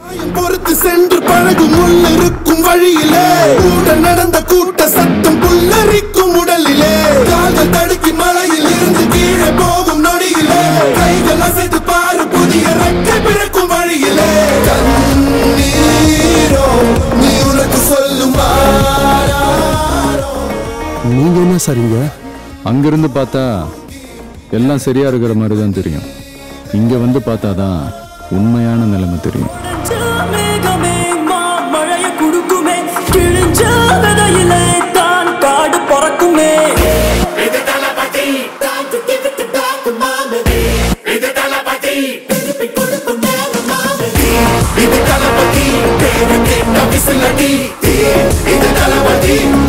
பொறுத்து சென்று பழகும் உள்ளிருக்கும் வழியிலே கூட நடந்த கூட்ட சத்தம் புல்லரிக்கும் உடலிலே கால்கள் தடுக்கி மலையில் இருந்து கீழே போகும் நொடியிலே கைகள் அசைத்து பாரு புதிய ரெக்கை பிறக்கும் வழியிலே கண்ணீரோ நீ உனக்கு சொல்லும் நீங்க என்ன சரிங்க அங்கிருந்து பார்த்தா எல்லாம் சரியா இருக்கிற மாதிரி தான் தெரியும் இங்க வந்து பார்த்தாதான் உண்மையான நிலைமை தெரியும் மேகமே மழைய குடுக்குமே கிழிஞ்ச விதையிலே தான் காடு பிறக்குமே இது தளபதி பேரு கேட்ட விசிலடி இது தளபதி